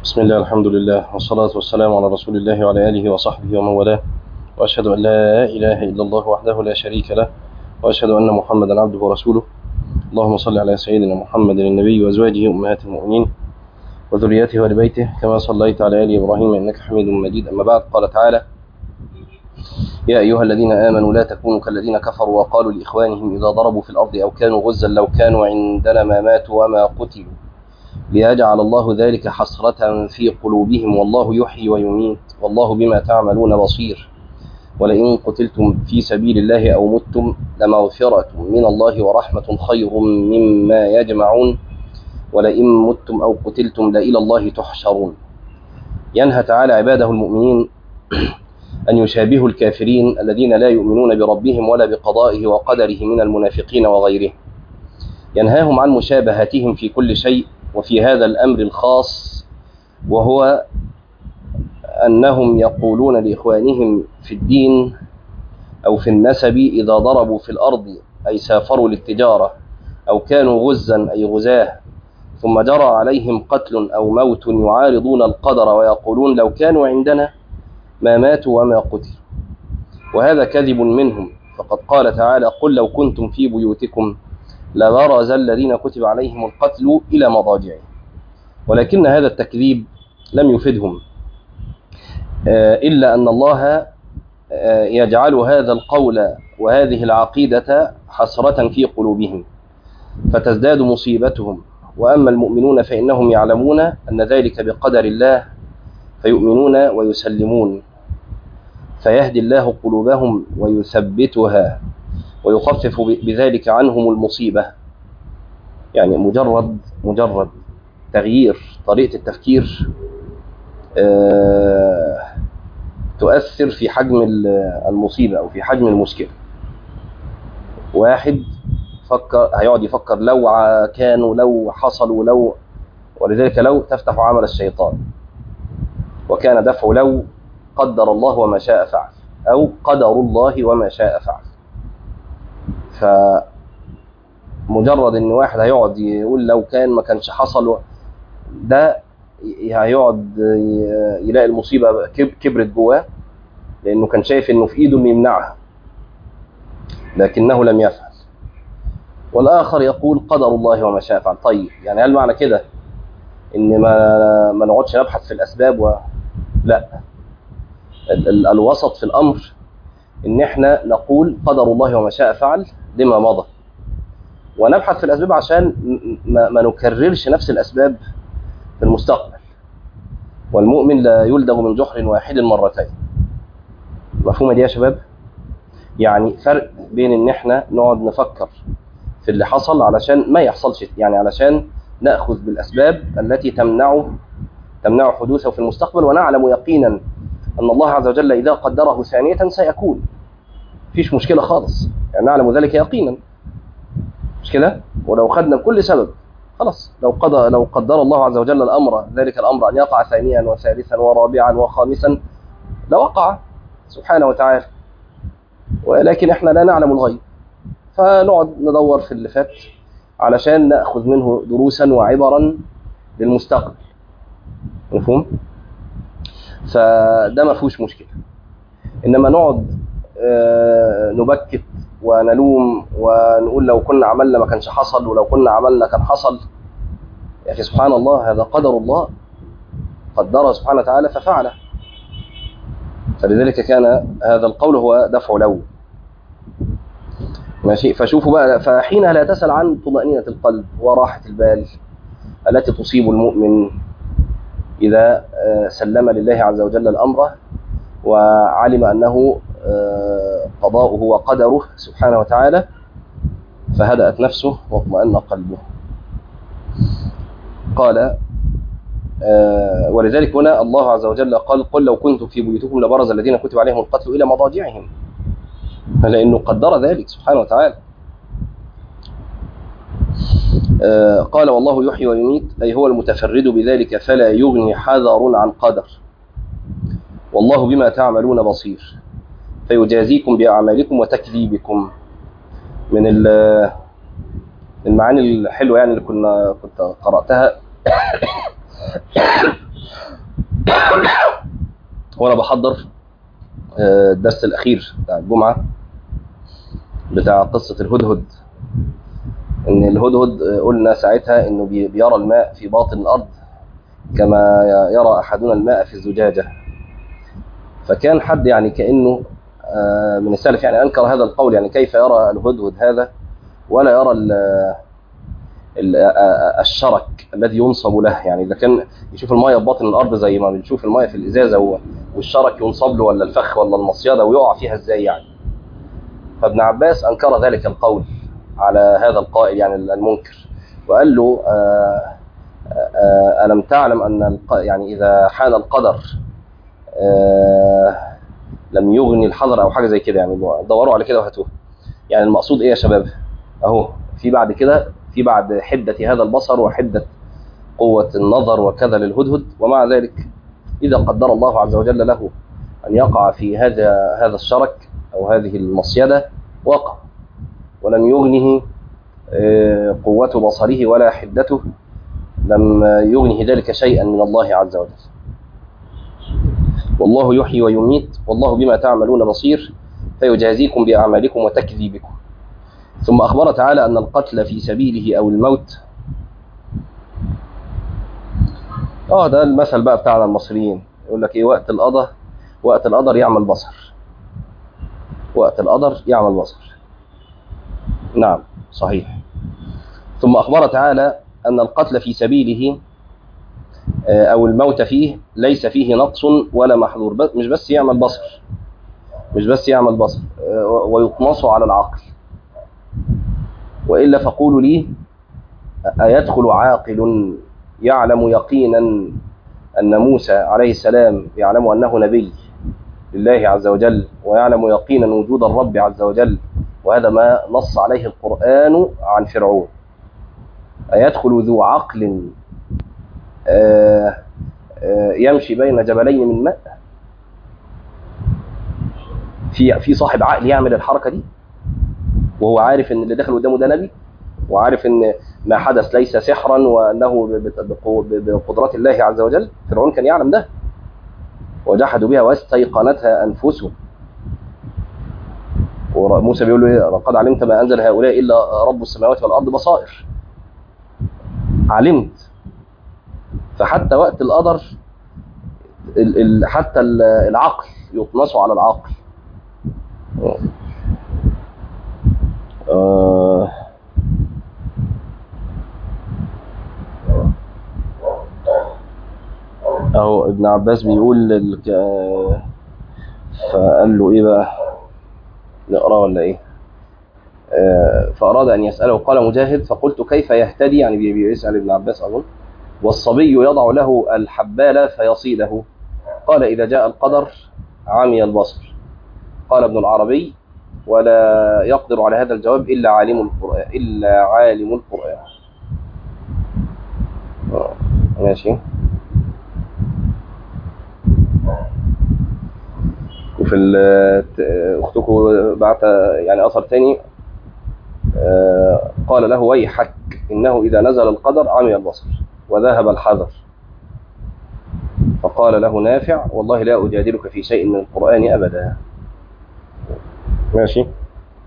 بسم الله الحمد لله والصلاة والسلام على رسول الله وعلى آله وصحبه ومن والاه وأشهد أن لا إله إلا الله وحده لا شريك له وأشهد أن محمدا عبده ورسوله اللهم صل على سيدنا محمد النبي وأزواجه أمهات المؤمنين وذريته ولبيته كما صليت على آل إبراهيم إنك حميد مجيد أما بعد قال تعالى يا أيها الذين آمنوا لا تكونوا كالذين كفروا وقالوا لإخوانهم إذا ضربوا في الأرض أو كانوا غزا لو كانوا عندنا ما ماتوا وما قتلوا ليجعل الله ذلك حسرة في قلوبهم والله يحيي ويميت والله بما تعملون بصير ولئن قتلتم في سبيل الله أو متم لمغفرة من الله ورحمة خير مما يجمعون ولئن متم أو قتلتم لإلى الله تحشرون ينهى تعالى عباده المؤمنين أن يشابهوا الكافرين الذين لا يؤمنون بربهم ولا بقضائه وقدره من المنافقين وغيرهم ينهاهم عن مشابهتهم في كل شيء وفي هذا الأمر الخاص وهو أنهم يقولون لإخوانهم في الدين أو في النسب إذا ضربوا في الأرض أي سافروا للتجارة أو كانوا غزا أي غزاه ثم جرى عليهم قتل أو موت يعارضون القدر ويقولون لو كانوا عندنا ما ماتوا وما قتلوا وهذا كذب منهم فقد قال تعالى قل لو كنتم في بيوتكم لبرز الذين كتب عليهم القتل إلى مضاجعهم ولكن هذا التكذيب لم يفدهم إلا أن الله يجعل هذا القول وهذه العقيدة حسرة في قلوبهم فتزداد مصيبتهم وأما المؤمنون فإنهم يعلمون أن ذلك بقدر الله فيؤمنون ويسلمون فيهدي الله قلوبهم ويثبتها ويخفف بذلك عنهم المصيبة يعني مجرد مجرد تغيير طريقة التفكير تؤثر في حجم المصيبة أو في حجم المشكلة واحد فكر هيقعد يفكر لو كانوا لو حصلوا لو ولذلك لو تفتح عمل الشيطان وكان دفع لو قدر الله وما شاء فعل أو قدر الله وما شاء فعل فمجرد ان واحد هيقعد يقول لو كان ما كانش حصل ده هيقعد يلاقي المصيبه كبرت جواه لانه كان شايف انه في ايده انه يمنعها لكنه لم يفعل والاخر يقول قدر الله وما شاء فعل طيب يعني هل معنى كده ان ما ما نقعدش نبحث في الاسباب و... لا ال ال الوسط في الامر ان احنا نقول قدر الله وما شاء فعل لما مضى ونبحث في الاسباب عشان ما, ما نكررش نفس الاسباب في المستقبل والمؤمن لا يلدغ من جحر واحد مرتين مفهومه دي يا شباب يعني فرق بين ان احنا نقعد نفكر في اللي حصل علشان ما يحصلش يعني علشان ناخذ بالاسباب التي تمنعه تمنع حدوثه في المستقبل ونعلم يقينا ان الله عز وجل اذا قدره ثانيه سيكون مفيش مشكله خالص يعني نعلم ذلك يقينا مش كده ولو خدنا كل سبب خلاص لو قضى لو قدر الله عز وجل الامر ذلك الامر ان يقع ثانيا وثالثا ورابعا وخامسا لوقع سبحانه وتعالى ولكن احنا لا نعلم الغيب فنقعد ندور في اللي فات علشان ناخذ منه دروسا وعبرا للمستقبل مفهوم فده ما فيهوش مشكله انما نقعد نبكت ونلوم ونقول لو كنا عملنا ما كانش حصل ولو كنا عملنا كان حصل يا اخي سبحان الله هذا قدر الله قدره سبحانه وتعالى ففعله فلذلك كان هذا القول هو دفع لو ماشي فشوفوا بقى فحينها لا تسأل عن طمأنينة القلب وراحة البال التي تصيب المؤمن إذا سلم لله عز وجل الأمر وعلم أنه قضاؤه وقدره سبحانه وتعالى فهدأت نفسه واطمأن قلبه قال ولذلك هنا الله عز وجل قال قل لو كنتم في بيوتكم لبرز الذين كتب عليهم القتل إلى مضاجعهم لأنه قدر ذلك سبحانه وتعالى قال والله يحيي ويميت أي هو المتفرد بذلك فلا يغني حذر عن قدر والله بما تعملون بصير فيجازيكم بأعمالكم وتكذيبكم من المعاني الحلوة يعني اللي كنا كنت قرأتها وانا بحضر آه، الدرس الاخير بتاع الجمعه بتاع قصه الهدهد ان الهدهد آه، قلنا ساعتها انه بي- بيرى الماء في باطن الارض كما يرى احدنا الماء في الزجاجه فكان حد يعني كانه آه، من السلف يعني انكر هذا القول يعني كيف يرى الهدهد هذا ولا يرى ال ال الشرك الذي ينصب له يعني اذا كان يشوف المايه في باطن الارض زي ما بنشوف المايه في الازازه و- والشرك ينصب له ولا الفخ ولا المصيده ويقع فيها ازاي يعني فابن عباس انكر ذلك القول على هذا القائل يعني المنكر وقال له آه، آه، الم تعلم ان الق- يعني اذا حان القدر آه، لم يغني الحذر او حاجه زي كده يعني دوروا على كده وهاتوه يعني المقصود ايه يا شباب اهو في بعد كده في بعد حده هذا البصر وحده قوه النظر وكذا للهدهد ومع ذلك اذا قدر الله عز وجل له ان يقع في هذا هذا الشرك او هذه المصيده وقع ولم يغنه آه، قوه بصره ولا حدته لم يغنه ذلك شيئا من الله عز وجل والله يحيي ويميت والله بما تعملون بصير فيجازيكم بأعمالكم وتكذيبكم ثم أخبر تعالى أن القتل في سبيله أو الموت اه ده المثل بقى بتاعنا المصريين يقول لك ايه وقت القدر وقت القدر يعمل بصر وقت القدر يعمل بصر نعم صحيح ثم أخبر تعالى أن القتل في سبيله آه، أو الموت فيه ليس فيه نقص ولا محظور بس مش بس يعمل بصر مش بس يعمل بصر آه، ويطمس على العقل وإلا فقولوا لي أيدخل عاقل يعلم يقينا أن موسى عليه السلام يعلم أنه نبي لله عز وجل ويعلم يقينا وجود الرب عز وجل وهذا ما نص عليه القرآن عن فرعون أيدخل ذو عقل آه، آه، يمشي بين جبلين من ماء في في صاحب عقل يعمل الحركه دي وهو عارف ان اللي داخل قدامه ده نبي وعارف ان ما حدث ليس سحرا وانه ب- ب- بقو- ب- بقدرات الله عز وجل فرعون كان يعلم ده وجحدوا بها واستيقنتها انفسهم وموسى بيقول له إيه؟ لقد علمت ما انزل هؤلاء الا رب السماوات والارض بصائر علمت فحتى وقت القدر ال- ال- حتى ال- العقل يطمس على العقل آه اهو ابن عباس بيقول للك... فقال له ايه بقى نقرا ولا ايه آه فاراد ان يساله قال مجاهد فقلت كيف يهتدي يعني بي- بيسال ابن عباس اظن والصبي يضع له الحبال فيصيده قال اذا جاء القدر عمي البصر قال ابن العربي ولا يقدر على هذا الجواب الا عالم القران الا عالم القران آه، ماشي وفي ال- ت- اختكم بعت يعني اثر تاني آه، قال له ويحك انه اذا نزل القدر عمي البصر وذهب الحذر فقال له نافع والله لا اجادلك في شيء من القران ابدا ماشي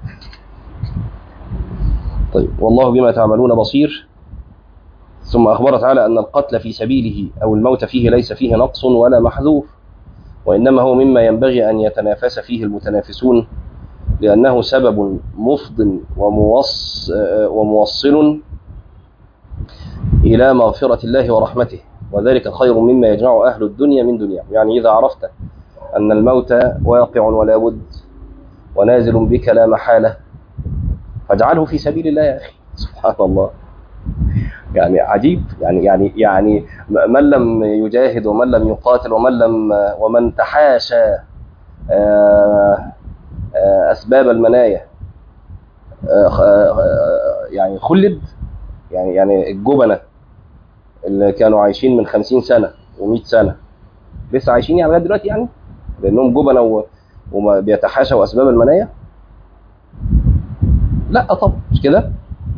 طيب والله بما تعملون بصير ثم أخبر تعالى أن القتل في سبيله أو الموت فيه ليس فيه نقص ولا محذور وإنما هو مما ينبغي أن يتنافس فيه المتنافسون لأنه سبب مفض وموص وموصل إلى مغفرة الله ورحمته وذلك خير مما يجمع أهل الدنيا من دنيا يعني إذا عرفت أن الموت واقع ولا بد ونازل بك لا محالة فاجعله في سبيل الله يا أخي سبحان الله يعني عجيب يعني يعني يعني من لم يجاهد ومن لم يقاتل ومن لم ومن تحاشى آه، آه، أسباب المنايا آه، آه، يعني خلد يعني يعني الجبنة اللي كانوا عايشين من خمسين سنة ومئة سنة لسه عايشين يعني لغاية دلوقتي يعني لأنهم جبنة و- وما بيتحاشوا أسباب المنايا لا طبعا مش كده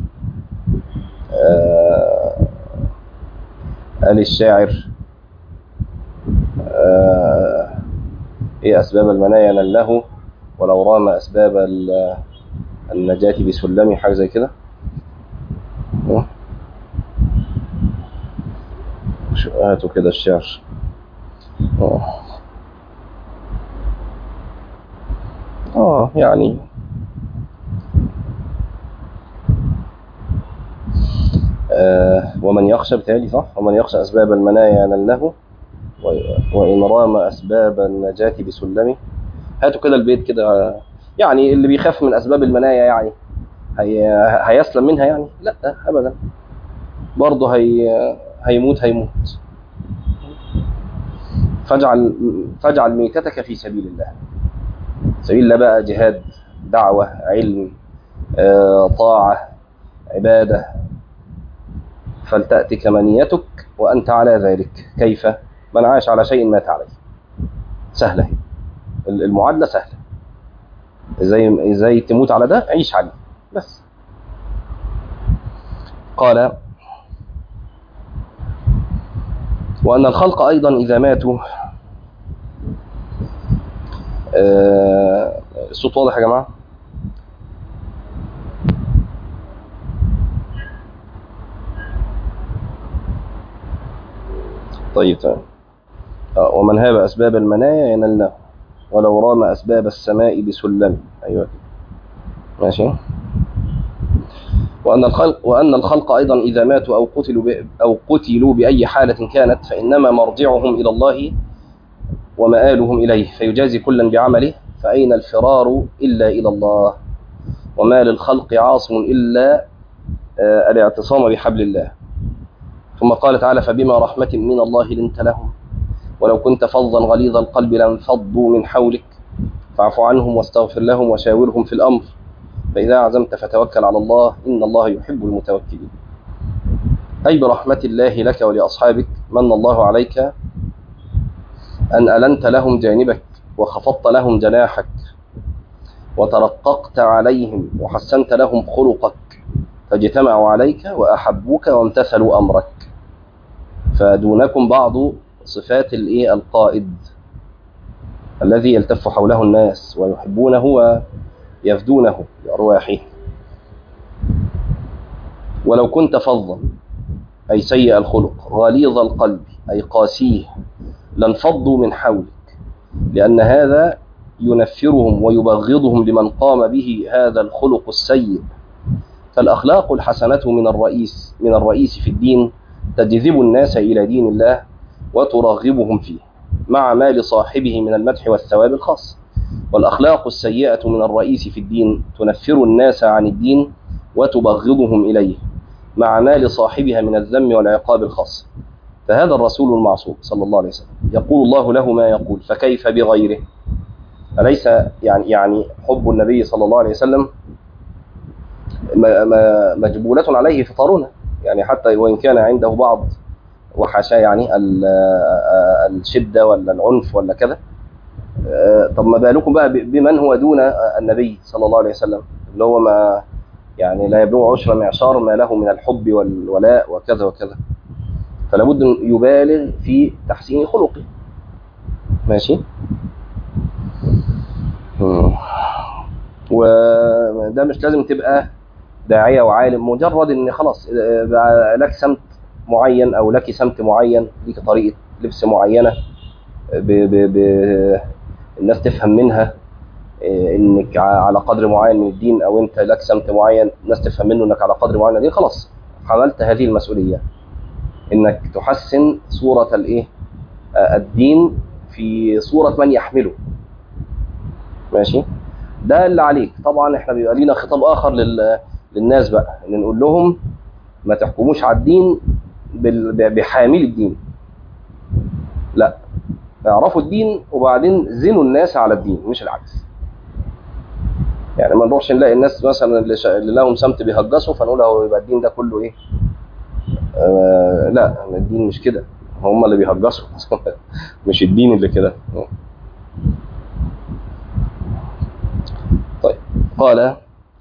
آه، قال الشاعر آه، ايه اسباب المنايا له ولو رام اسباب ال- النجاة بسلم حاجه زي كده اه. شو- هاتوا كده الشعر اه اه يعني آه ومن يخشى بتالي صح ومن يخشى أسباب المنايا له و- وإن رام أسباب النجاة بسلمه هاتوا كده البيت كده يعني اللي بيخاف من أسباب المنايا يعني هي هيسلم منها يعني لا أبدا برضه هي هيموت هيموت فاجعل فاجعل ميتتك في سبيل الله سبيل الله بقى جهاد دعوة علم آه، طاعة عبادة فلتأتك منيتك وأنت على ذلك كيف من عاش على شيء مات عليه سهلة هي المعادلة سهلة ازاي ازاي تموت على ده عيش عليه بس قال وأن الخلق أيضا إذا ماتوا آه، الصوت واضح يا جماعة طيب تمام آه، ومن هاب أسباب المنايا ينال ولو رام أسباب السماء بسلم أيوة كده. ماشي وأن الخلق وأن الخلق أيضا إذا ماتوا أو قتلوا ب- أو قتلوا بأي حالة كانت فإنما مرجعهم إلى الله ومآلهم إليه فيجازي كلا بعمله فأين الفرار إلا إلى الله وما للخلق عاصم إلا آه، الاعتصام بحبل الله ثم قال تعالى فبما رحمة من الله لنت لهم ولو كنت فظا غليظ القلب لانفضوا من حولك فاعف عنهم واستغفر لهم وشاورهم في الأمر فإذا عزمت فتوكل على الله إن الله يحب المتوكلين أي برحمة الله لك ولأصحابك من الله عليك أن ألنت لهم جانبك وخفضت لهم جناحك وترققت عليهم وحسنت لهم خلقك فاجتمعوا عليك وأحبوك وامتثلوا أمرك فدونكم بعض صفات الإيه القائد الذي يلتف حوله الناس ويحبونه ويفدونه بأرواحه ولو كنت فظا أي سيء الخلق غليظ القلب أي قاسيه لانفضوا من حولك لأن هذا ينفرهم ويبغضهم لمن قام به هذا الخلق السيء فالأخلاق الحسنة من الرئيس من الرئيس في الدين تجذب الناس إلى دين الله وترغبهم فيه مع ما لصاحبه من المدح والثواب الخاص والأخلاق السيئة من الرئيس في الدين تنفر الناس عن الدين وتبغضهم إليه مع ما لصاحبها من الذم والعقاب الخاص فهذا الرسول المعصوم صلى الله عليه وسلم يقول الله له ما يقول فكيف بغيره أليس يعني يعني حب النبي صلى الله عليه وسلم م- م- مجبولة عليه فطرنا يعني حتى وإن كان عنده بعض وحاشاه يعني ال- آه، الشدة ولا العنف ولا كذا آه، طب ما بالكم بقى ب- بمن هو دون النبي صلى الله عليه وسلم اللي هو ما يعني لا يبلغ عشر معشار ما له من الحب والولاء وكذا وكذا فلا بد أن يبالغ في تحسين خلقه ماشي مم. وده مش لازم تبقى داعية وعالم مجرد ان خلاص آه، بقى لك سمت معين او لك سمت معين ليك طريقة لبس معينة ب ب ب الناس تفهم منها آه، انك ع- على قدر معين من الدين او انت لك سمت معين الناس تفهم منه انك على قدر معين من الدين خلاص حملت هذه المسؤولية انك تحسن صورة الايه آه، الدين في صورة من يحمله ماشي ده اللي عليك طبعا احنا بيبقى لينا خطاب اخر لل... للناس بقى ان نقول لهم ما تحكموش على الدين بال... ب- بحامل الدين لا اعرفوا الدين وبعدين زنوا الناس على الدين مش العكس يعني ما نروحش نلاقي الناس مثلا اللي, ش... اللي لهم سمت بيهجسوا فنقول هو يبقى الدين ده كله ايه آه لا الدين مش كده هم اللي بيهجسوا مش الدين اللي كده طيب قال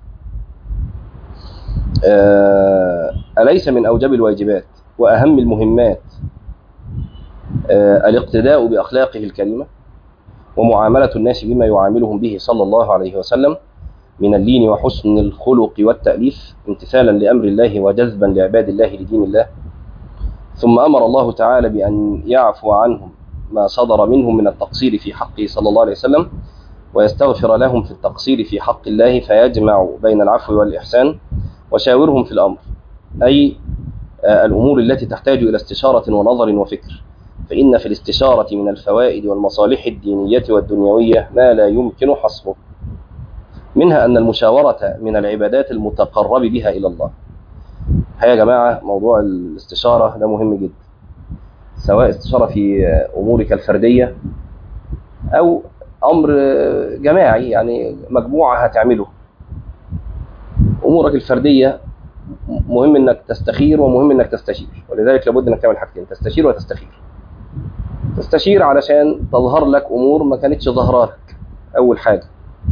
آه، أليس من أوجب الواجبات وأهم المهمات آه، الاقتداء بأخلاقه الكريمة ومعاملة الناس بما يعاملهم به صلى الله عليه وسلم من اللين وحسن الخلق والتأليف امتثالا لأمر الله وجذبا لعباد الله لدين الله ثم أمر الله تعالى بأن يعفو عنهم ما صدر منهم من التقصير في حقه صلى الله عليه وسلم ويستغفر لهم في التقصير في حق الله فيجمع بين العفو والإحسان وشاورهم في الأمر أي الأمور التي تحتاج إلى استشارة ونظر وفكر فإن في الاستشارة من الفوائد والمصالح الدينية والدنيوية ما لا يمكن حصره منها أن المشاورة من العبادات المتقرب بها إلى الله يا جماعة موضوع الاستشارة ده مهم جدا سواء استشارة في أمورك الفردية أو أمر جماعي يعني مجموعة هتعمله أمورك الفردية مهم انك تستخير ومهم انك تستشير ولذلك لابد انك تعمل حاجتين تستشير وتستخير تستشير علشان تظهر لك امور ما كانتش ظاهره لك اول حاجه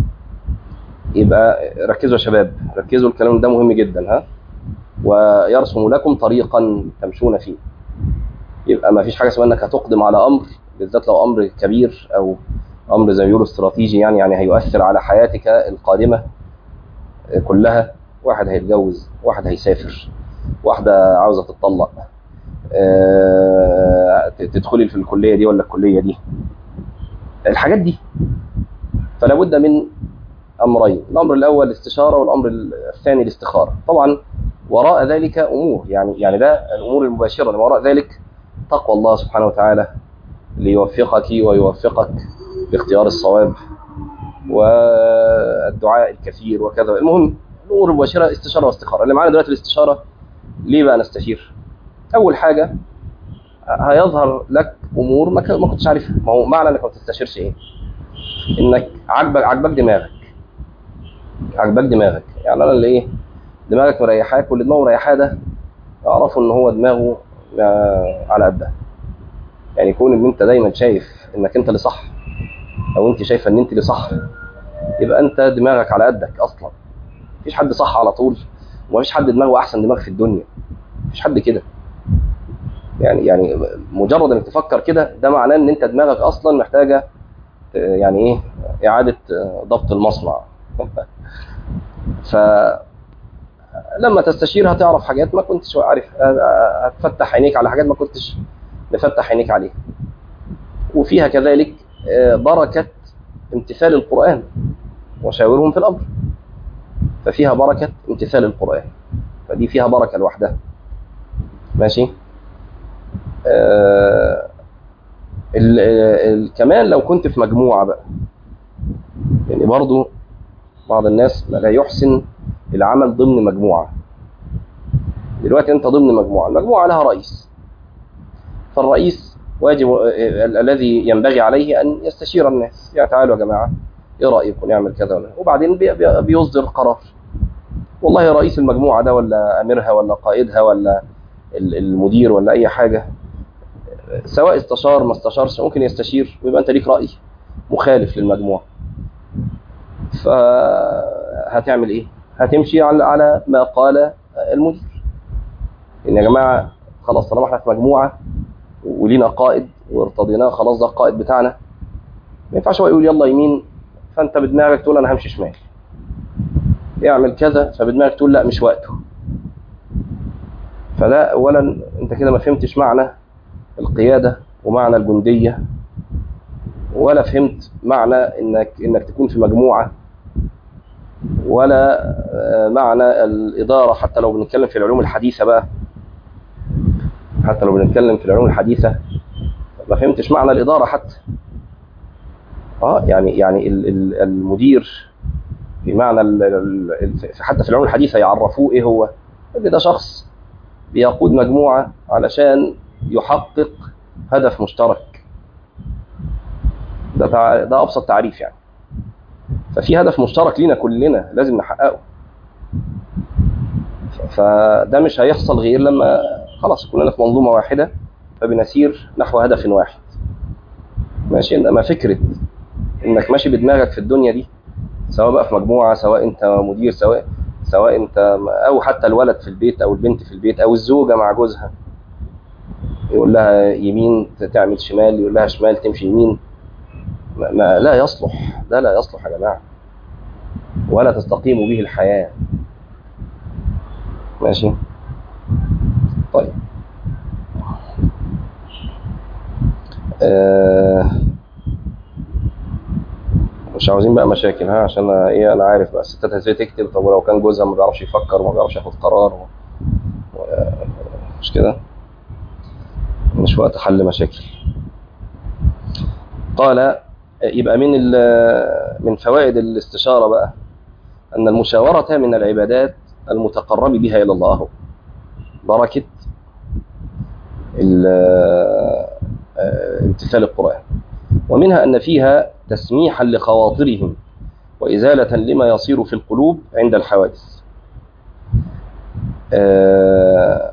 يبقى ركزوا يا شباب ركزوا الكلام ده مهم جدا ها ويرسم لكم طريقا تمشون فيه يبقى ما فيش حاجه اسمها انك هتقدم على امر بالذات لو امر كبير او امر زي ما بيقولوا استراتيجي يعني يعني هيؤثر على حياتك القادمه كلها واحد هيتجوز واحد هيسافر واحدة عاوزة تتطلق أه تدخلي في الكلية دي ولا الكلية دي الحاجات دي فلا بد من أمرين الأمر الأول الاستشارة والأمر الثاني الاستخارة طبعا وراء ذلك أمور يعني يعني ده الأمور المباشرة وراء ذلك تقوى الله سبحانه وتعالى ليوفقك ويوفقك باختيار الصواب والدعاء الكثير وكذا المهم الامور المباشره استشاره واستخاره اللي معانا دلوقتي الاستشاره ليه بقى نستشير اول حاجه هيظهر لك امور ما كنتش عارفها ما هو معنى انك ما تستشيرش ايه انك عاجبك عاجبك دماغك عاجبك دماغك يعني انا اللي ايه دماغك مريحاك واللي دماغه مريحاه ده اعرفه ان هو دماغه على قدها يعني يكون ان انت دايما شايف انك انت اللي صح او انت شايفه ان انت اللي صح يبقى انت دماغك على قدك اصلا مفيش حد صح على طول ومفيش حد دماغه احسن دماغ في الدنيا مفيش حد كده يعني يعني مجرد انك تفكر كده ده معناه ان انت دماغك اصلا محتاجه يعني ايه اعاده ضبط المصنع ف لما تستشير هتعرف حاجات ما كنتش عارف هتفتح عينيك على حاجات ما كنتش مفتح عينيك عليها وفيها كذلك بركه امتثال القران وشاورهم في الامر ففيها بركة امتثال القرآن فدي فيها بركة لوحدها ماشي آه ال ال كمان لو كنت في مجموعة بقى يعني برضو بعض الناس لا يحسن العمل ضمن مجموعة دلوقتي انت ضمن مجموعة المجموعة لها رئيس فالرئيس واجب الذي ينبغي عليه أن يستشير الناس يا تعالوا يا جماعة ايه رايكم نعمل كذا ولا وبعدين بي بي بيصدر قرار والله رئيس المجموعه ده ولا اميرها ولا قائدها ولا المدير ولا اي حاجه سواء استشار ما استشارش ممكن يستشير ويبقى انت ليك راي مخالف للمجموعه فهتعمل ايه هتمشي على على ما قال المدير ان يا جماعه خلاص طالما احنا في مجموعه ولينا قائد وارتضيناه خلاص ده القائد بتاعنا ما ينفعش هو يقول يلا يمين فانت بدماغك تقول انا همشي شمال يعمل كذا فبدماغك تقول لا مش وقته فلا اولا انت كده ما فهمتش معنى القياده ومعنى الجنديه ولا فهمت معنى انك انك تكون في مجموعه ولا معنى الاداره حتى لو بنتكلم في العلوم الحديثه بقى حتى لو بنتكلم في العلوم الحديثه ما فهمتش معنى الاداره حتى اه يعني يعني المدير في معنى حتى في العلوم الحديثه يعرفوه ايه هو اللي ده شخص بيقود مجموعه علشان يحقق هدف مشترك ده ده ابسط تعريف يعني ففي هدف مشترك لينا كلنا لازم نحققه فده مش هيحصل غير لما خلاص كلنا في منظومه واحده فبنسير نحو هدف واحد ماشي انما فكره انك ماشي بدماغك في الدنيا دي سواء بقى في مجموعه سواء انت مدير سواء سواء انت او حتى الولد في البيت او البنت في البيت او الزوجه مع جوزها يقول لها يمين تعمل شمال يقول لها شمال تمشي يمين ما ما لا يصلح ده لا يصلح يا جماعة ولا تستقيم به الحياة ماشي طيب آه مش عاوزين بقى مشاكل ها عشان أنا- ايه انا عارف بقى الستات ازاي تكتب طب ولو كان جوزها ما بيعرفش يفكر وما بيعرفش ياخد قرار و... و... مش كده مش وقت حل مشاكل قال يبقى من ال- من فوائد الاستشارة بقى أن المشاورة من العبادات المتقرب بها إلى الله بركة ال- آه، امتثال القرآن ومنها أن فيها تسميحا لخواطرهم وإزالة لما يصير في القلوب عند الحوادث آه،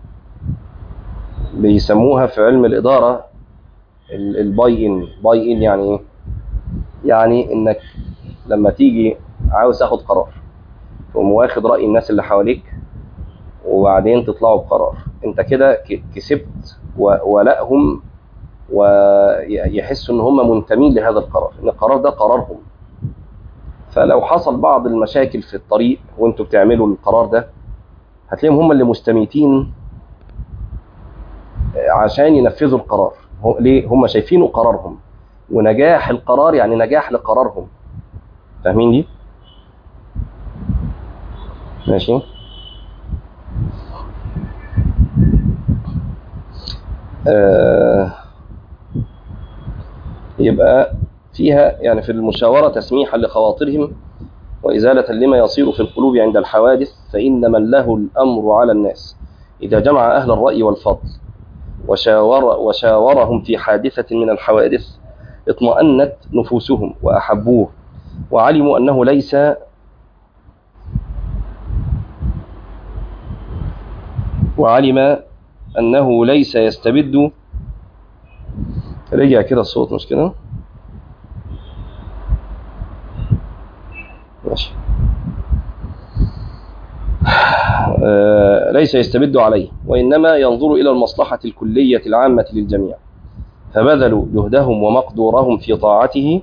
بيسموها في علم الإدارة الباي ان باي ان يعني ايه يعني انك لما تيجي عاوز تاخد قرار تقوم واخد راي الناس اللي حواليك وبعدين تطلعوا بقرار انت كده ك- كسبت و- ولائهم ويحسوا ان هم منتمين لهذا القرار ان القرار ده قرارهم فلو حصل بعض المشاكل في الطريق وانتوا بتعملوا القرار ده هتلاقيهم هم اللي مستميتين عشان ينفذوا القرار هو- ليه هم شايفينه قرارهم ونجاح القرار يعني نجاح لقرارهم فاهمين دي ماشي آه يبقى فيها يعني في المشاورة تسميحا لخواطرهم وإزالة لما يصير في القلوب عند الحوادث فإن من له الأمر على الناس إذا جمع أهل الرأي والفضل وشاور وشاورهم في حادثة من الحوادث اطمأنت نفوسهم وأحبوه وعلموا أنه ليس وعلم أنه ليس يستبد رجع كده الصوت مش كده ماشي آه، ليس يستبد عليه وإنما ينظر إلى المصلحة الكلية العامة للجميع فبذلوا جهدهم ومقدورهم في طاعته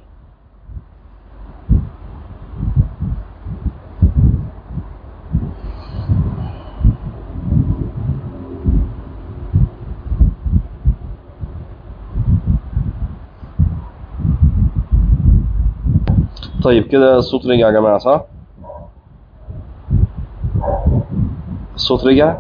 طيب كده الصوت رجع يا جماعة صح؟ الصوت رجع؟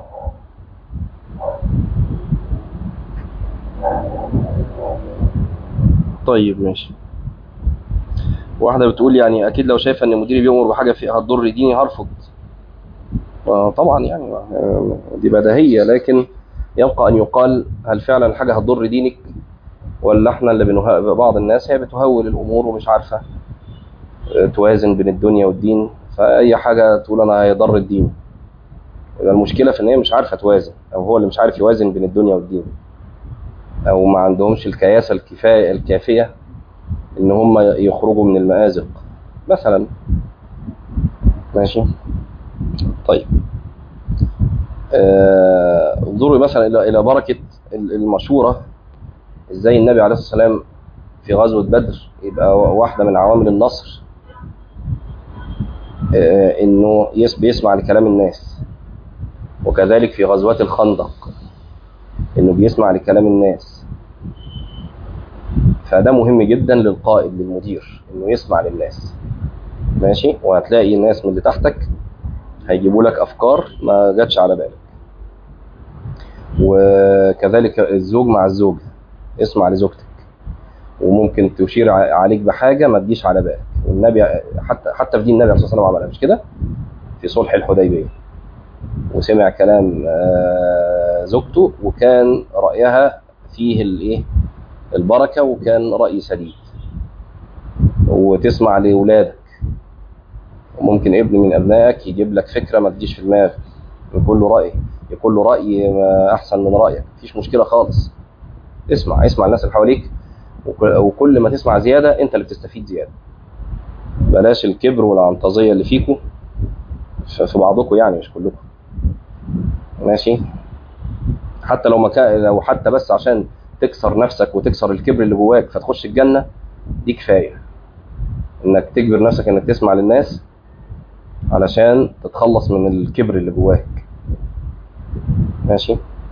طيب ماشي واحدة بتقول يعني أكيد لو شايفة إن مديري بيأمر بحاجة في هتضر ديني هرفض آه، طبعا يعني آه، دي بديهية لكن يبقى أن يقال هل فعلا الحاجة هتضر دينك ولا احنا اللي بنه... بعض الناس هي بتهول الأمور ومش عارفة آه، توازن بين الدنيا والدين فأي حاجة تقول أنا هيضر الدين يبقى المشكلة في إن هي مش عارفة توازن أو هو اللي مش عارف يوازن بين الدنيا والدين أو ما عندهمش الكياسة الكفاية الكافية إن هم يخرجوا من المآزق مثلا ماشي طيب آه، انظروا مثلا إلى إلى بركة ال- المشورة إزاي النبي عليه الصلاة والسلام في غزوة بدر يبقى واحدة من عوامل النصر آه، إنه يس- بيسمع لكلام الناس وكذلك في غزوات الخندق انه بيسمع لكلام الناس فده مهم جدا للقائد للمدير انه يسمع للناس ماشي وهتلاقي الناس من اللي تحتك هيجيبوا لك افكار ما جاتش على بالك وكذلك الزوج مع الزوجة اسمع لزوجتك وممكن تشير ع- عليك بحاجة ما تجيش على بالك والنبي حتى حتى في دين النبي عليه الصلاة والسلام عملها مش كده في صلح الحديبية وسمع كلام آه، زوجته وكان رأيها فيه الايه البركة وكان رأي سديد وتسمع لأولادك وممكن ابن من أبنائك يجيب لك فكرة ما تجيش في دماغك يقول له رأي يقول له رأي ما أحسن من رأيك مفيش مشكلة خالص اسمع اسمع الناس اللي حواليك وك- وكل ما تسمع زيادة أنت اللي بتستفيد زيادة بلاش الكبر والعنطزية اللي فيكم في في بعضكم يعني مش كلكم ماشي حتى لو مكان لو حتى بس عشان تكسر نفسك وتكسر الكبر اللي جواك فتخش الجنة دي كفايه انك تجبر نفسك انك تسمع للناس علشان تتخلص من الكبر اللي جواك ماشي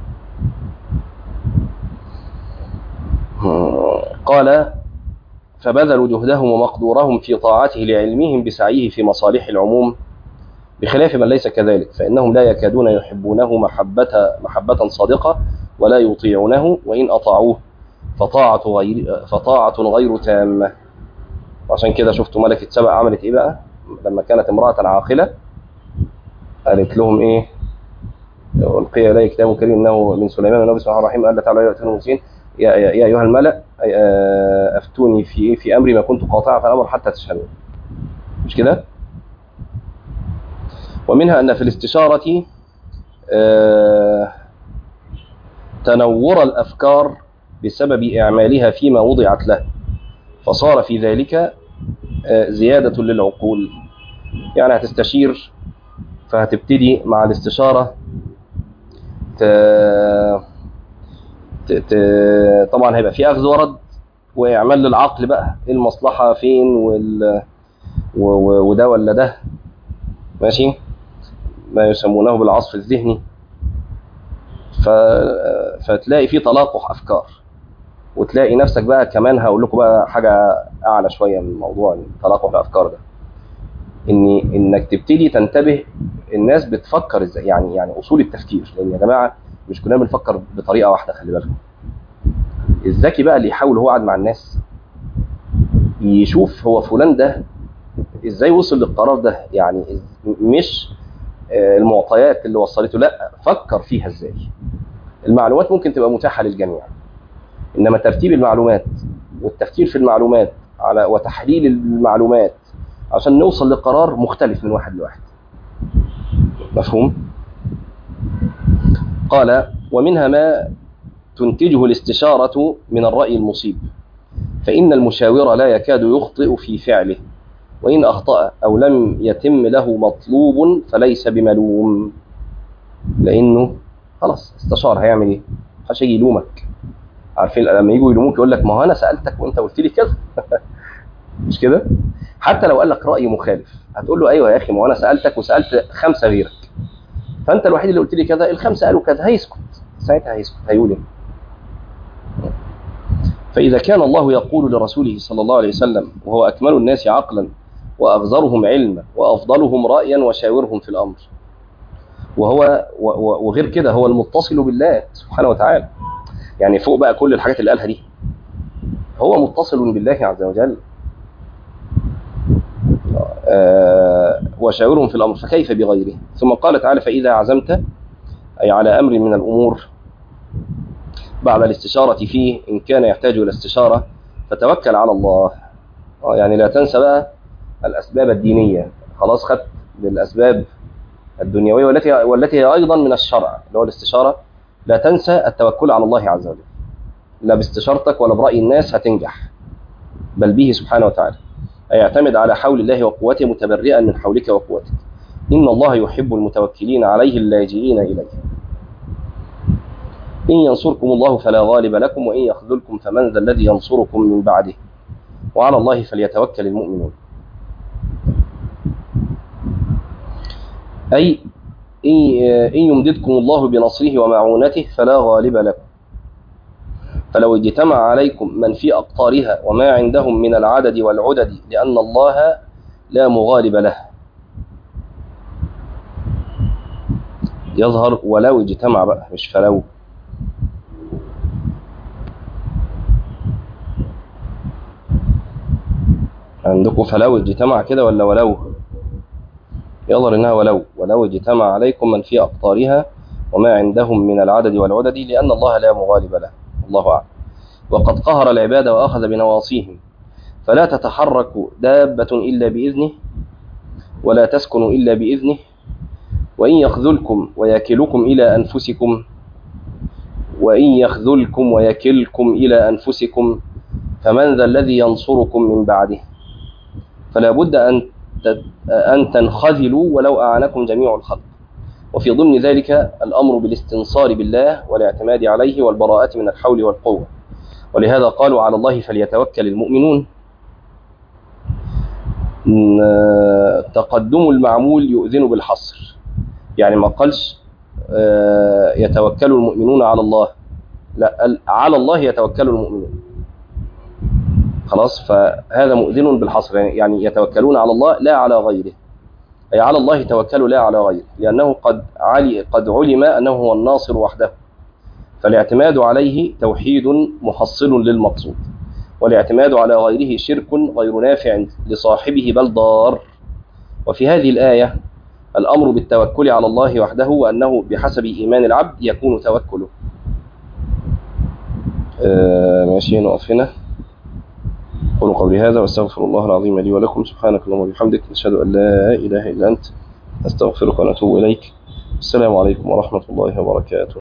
قال فبذلوا جهدهم ومقدورهم في طاعته لعلمهم بسعيه في مصالح العموم بخلاف من ليس كذلك فإنهم لا يكادون يحبونه محبة محبة صادقة ولا يطيعونه وإن أطاعوه فطاعة غير فطاعة غير تامة وعشان كده شفتوا ملكة سبأ عملت إيه بقى لما كانت امرأة عاقلة قالت لهم إيه ألقي إلي كتاب كريم إنه من سليمان النبي صلى الله عليه وسلم قال تعالى يا أيها المسلمين يا, يا, يا أيها الملأ أفتوني في في أمري ما كنت قاطعة في الأمر حتى تشهدون مش كده؟ ومنها أن في الاستشارة آه تنور الأفكار بسبب إعمالها فيما وضعت له فصار في ذلك آه زيادة للعقول يعني هتستشير فهتبتدي مع الاستشارة ت... ت... ت... طبعا هيبقى في أخذ ورد وإعمال للعقل بقى إيه المصلحة فين وال... و... و... وده ولا ده ماشي ما يسمونه بالعصف الذهني ف... فتلاقي في تلاقح افكار وتلاقي نفسك بقى كمان هقول لكم بقى حاجه اعلى شويه من موضوع تلاقح الافكار ده ان انك تبتدي تنتبه الناس بتفكر ازاي يعني يعني اصول التفكير لان يا جماعه مش كلنا بنفكر بطريقه واحده خلي بالكم الذكي بقى اللي يحاول هو قاعد مع الناس يشوف هو فلان ده ازاي وصل للقرار ده يعني مش المعطيات اللي وصلته لا فكر فيها ازاي المعلومات ممكن تبقى متاحه للجميع انما ترتيب المعلومات والتفكير في المعلومات على وتحليل المعلومات عشان نوصل لقرار مختلف من واحد لواحد مفهوم قال ومنها ما تنتجه الاستشارة من الرأي المصيب فإن المشاور لا يكاد يخطئ في فعله وإن أخطأ أو لم يتم له مطلوب فليس بملوم لأنه خلاص استشار هيعمل إيه؟ محدش يجي يلومك عارفين لما يجوا يلوموك يقول لك ما هو أنا سألتك وأنت قلت لي كذا مش كده؟ حتى لو قال لك رأي مخالف هتقول له أيوه يا أخي ما هو أنا سألتك وسألت خمسة غيرك فأنت الوحيد اللي قلت لي كذا الخمسة قالوا كذا هيسكت ساعتها هيسكت هيقول إيه؟ فإذا كان الله يقول لرسوله صلى الله عليه وسلم وهو أكمل الناس عقلا وأغزرهم علما وأفضلهم رأيا وشاورهم في الأمر وهو وغير كده هو المتصل بالله سبحانه وتعالى يعني فوق بقى كل الحاجات اللي قالها دي هو متصل بالله عز وجل آه وشاورهم في الأمر فكيف بغيره ثم قال تعالى فإذا عزمت أي على أمر من الأمور بعد الاستشارة فيه إن كان يحتاج إلى استشارة فتوكل على الله يعني لا تنسى بقى الأسباب الدينية خلاص خدت بالأسباب الدنيوية والتي والتي هي أيضا من الشرع اللي هو الاستشارة لا تنسى التوكل على الله عز وجل لا باستشارتك ولا برأي الناس هتنجح بل به سبحانه وتعالى أي يعتمد على حول الله وقوته متبرئا من حولك وقوتك إن الله يحب المتوكلين عليه اللاجئين إليه إن ينصركم الله فلا غالب لكم وإن يخذلكم فمن ذا الذي ينصركم من بعده وعلى الله فليتوكل المؤمنون أي إن يمددكم الله بنصره ومعونته فلا غالب لكم فلو اجتمع عليكم من في أقطارها وما عندهم من العدد والعدد لأن الله لا مغالب له يظهر ولو اجتمع بقى مش فلو عندكم فلو اجتمع كده ولا ولو يظهر انها ولو ولو اجتمع عليكم من في اقطارها وما عندهم من العدد والعدد لان الله لا مغالب له الله اعلم وقد قهر العباد واخذ بنواصيهم فلا تتحرك دابه الا باذنه ولا تسكن الا باذنه وان يخذلكم ويكلكم الى انفسكم وان يخذلكم ويكلكم الى انفسكم فمن ذا الذي ينصركم من بعده فلا بد أن أن تنخذلوا ولو أعانكم جميع الخلق وفي ضمن ذلك الأمر بالاستنصار بالله والاعتماد عليه والبراءة من الحول والقوة ولهذا قالوا على الله فليتوكل المؤمنون إن تقدم المعمول يؤذن بالحصر يعني ما قالش آه، يتوكل المؤمنون على الله لا قال على الله يتوكل المؤمنون خلاص فهذا مؤذن بالحصر يعني- يعني يتوكلون على الله لا على غيره أي على الله توكلوا لا على غيره لأنه قد علي قد علم أنه هو الناصر وحده فالاعتماد عليه توحيد محصل للمقصود والاعتماد على غيره شرك غير نافع لصاحبه بل ضار وفي هذه الآية الأمر بالتوكل على الله وحده وأنه بحسب إيمان العبد يكون توكله آه ماشي نقف هنا قولوا قولي هذا واستغفر الله العظيم لي ولكم سبحانك اللهم وبحمدك نشهد أن لا إله إلا أنت نستغفرك ونتوب إليك السلام عليكم ورحمة الله وبركاته